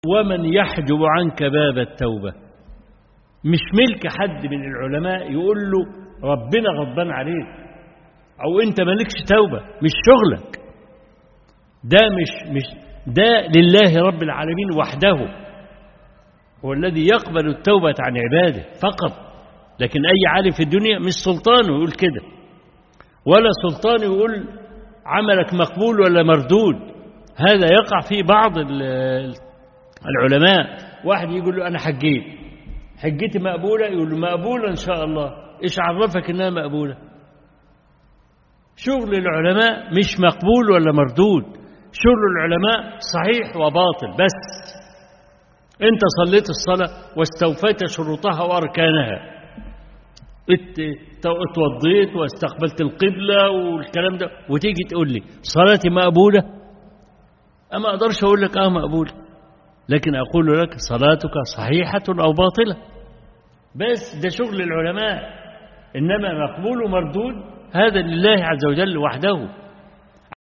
ومن يحجب عنك باب التوبة مش ملك حد من العلماء يقول له ربنا غضبان عليك أو أنت مالكش توبة مش شغلك ده مش مش ده لله رب العالمين وحده هو الذي يقبل التوبة عن عباده فقط لكن أي عالم في الدنيا مش سلطانه يقول كده ولا سلطان يقول عملك مقبول ولا مردود هذا يقع في بعض العلماء واحد يقول له أنا حجيت حجتي مقبولة يقول له مقبولة إن شاء الله إيش عرفك إنها مقبولة شغل العلماء مش مقبول ولا مردود شغل العلماء صحيح وباطل بس انت صليت الصلاة واستوفيت شروطها وأركانها اتوضيت واستقبلت القبلة والكلام ده وتيجي تقول لي صلاتي مقبولة أما أقدرش أقول لك آه مقبولة لكن أقول لك صلاتك صحيحة أو باطلة بس ده شغل العلماء إنما مقبول ومردود هذا لله عز وجل وحده